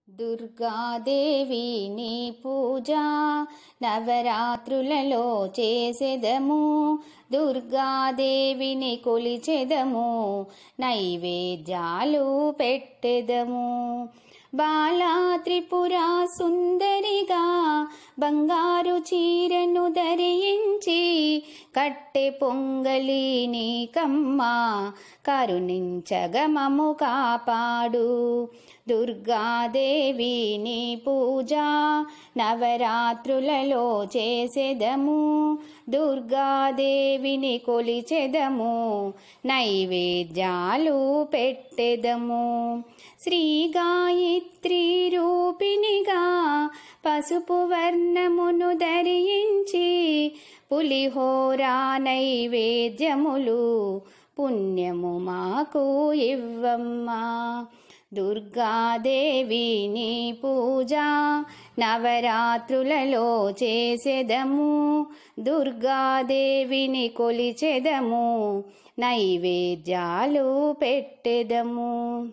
దుర్గాదేవి నీ పూజ నవరాత్రులలో చేసెదము దుర్గాదేవిని కొలిచెదము నైవేద్యాలు పెట్టెదము బాలా త్రిపుర సుందరిగా బంగారు చీరను ధరించి కట్టె పొంగలి నీకమ్మ కరుణించగమము కాపాడు దుర్గాదేవి నీ పూజ నవరాత్రులలో చేసెదము దుర్గాదేవిని కొలిచెదము నైవేద్యాలు పెట్టెదము శ్రీ గాయత్రి రూపిణిగా పసుపు వర్ణమును ధరించి పులిహోరా నైవేద్యములు పుణ్యము మాకు ఇవ్వమ్మా దుర్గాదేవి నీ పూజ నవరాత్రులలో చేసెదము దుర్గాదేవిని కొలిచెదము నైవేద్యాలు పెట్టెదము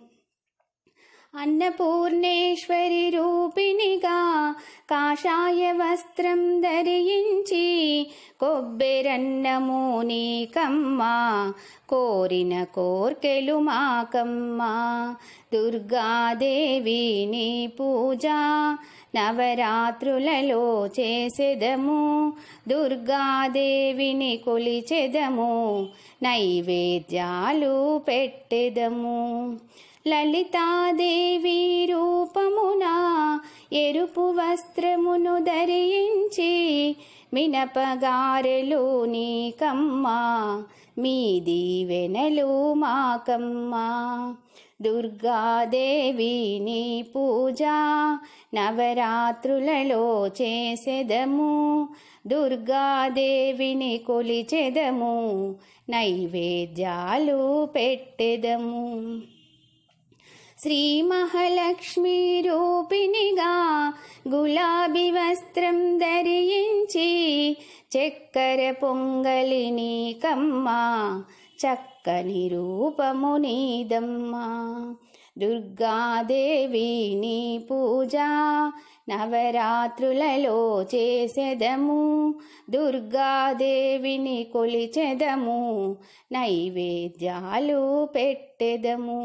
అన్నపూర్ణేశ్వరి రూపిణిగా కాషాయ వస్త్రం ధరించి కొబ్బెరన్నము నీకమ్మ కోరిన కోర్కెలు మాకమ్మ దుర్గాదేవి నీ పూజ నవరాత్రులలో చేసెదము దుర్గాదేవిని కొలిచెదము నైవేద్యాలు పెట్టెదము లలితాదేవి రూపమున ఎరుపు వస్త్రమును ధరించి మినపగారెలు నీకమ్మ మీ దీవెనలు మాకమ్మ దుర్గాదేవి నీ పూజ నవరాత్రులలో చేసెదము దుర్గాదేవిని కొలిచెదము నైవేద్యాలు పెట్టెదము శ్రీ మహాలక్ష్మి రూపిణిగా గులాబీ వస్త్రం ధరించి చక్కెర పొంగలి నీకమ్మ చక్కని రూపము నీదమ్మ దుర్గాదేవి నీ పూజ నవరాత్రులలో చేసెదము దుర్గాదేవిని కొలిచెదము నైవేద్యాలు పెట్టెదము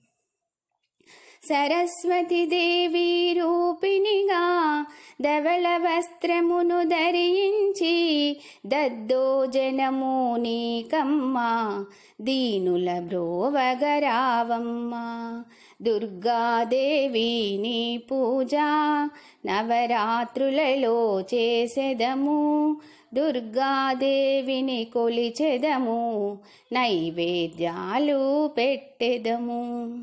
సరస్వతి దేవి రూపిణిగా ధవళ వస్త్రమును ధరించి దద్దోజనము నీకమ్మ దీనుల బ్రోవగరావమ్మ దుర్గాదేవి నీ పూజ నవరాత్రులలో చేసెదము దుర్గాదేవిని కొలిచెదము నైవేద్యాలు పెట్టెదము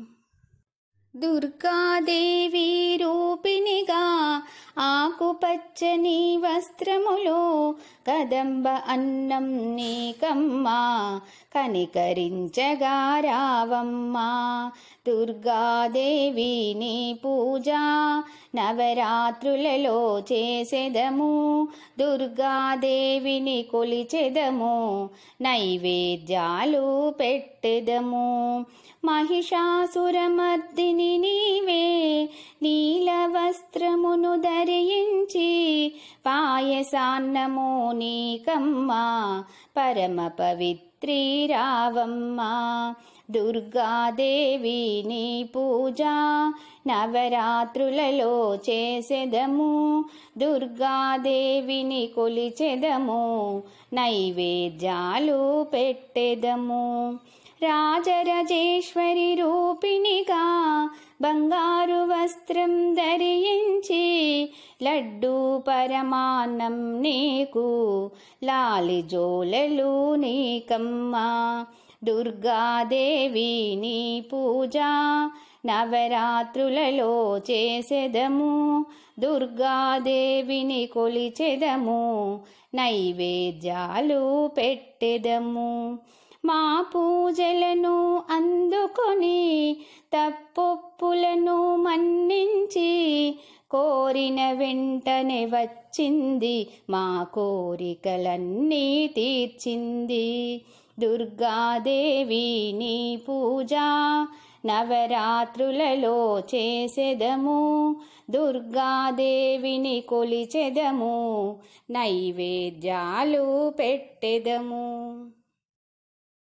దుర్గాదేవి రూపిణిగా ఆకుపచ్చని వస్త్రములో కదంబ అన్నం నీకమ్మ కనికరించగా రావమ్మ దుర్గాదేవి నీ పూజ నవరాత్రులలో చేసెదము దుర్గాదేవిని కొలిచెదము నైవేద్యాలు పెట్టెదము మహిషాసురమర్దిని నీవే నీల వస్త్రమును ధరించి పాయసాన్నము నీకమ్మ పరమ పవిత్రి రావమ్మ దుర్గాదేవి నీ పూజ నవరాత్రులలో చేసెదము దుర్గాదేవిని కొలిచెదము నైవేద్యాలు పెట్టెదము రాజరాజేశ్వరి రూపిణిగా బంగారు వస్త్రం ధరించి లడ్డు పరమాన్నం నీకు లాలి జోలలు నీకమ్మ దుర్గాదేవి నీ పూజ నవరాత్రులలో చేసెదము దుర్గాదేవిని కొలిచెదము నైవేద్యాలు పెట్టెదము మా పూజలను అందుకొని తప్పొప్పులను మన్నించి కోరిన వెంటనే వచ్చింది మా కోరికలన్నీ తీర్చింది దుర్గాదేవి నీ పూజ నవరాత్రులలో చేసెదము దుర్గాదేవిని కొలిచెదము నైవేద్యాలు పెట్టెదము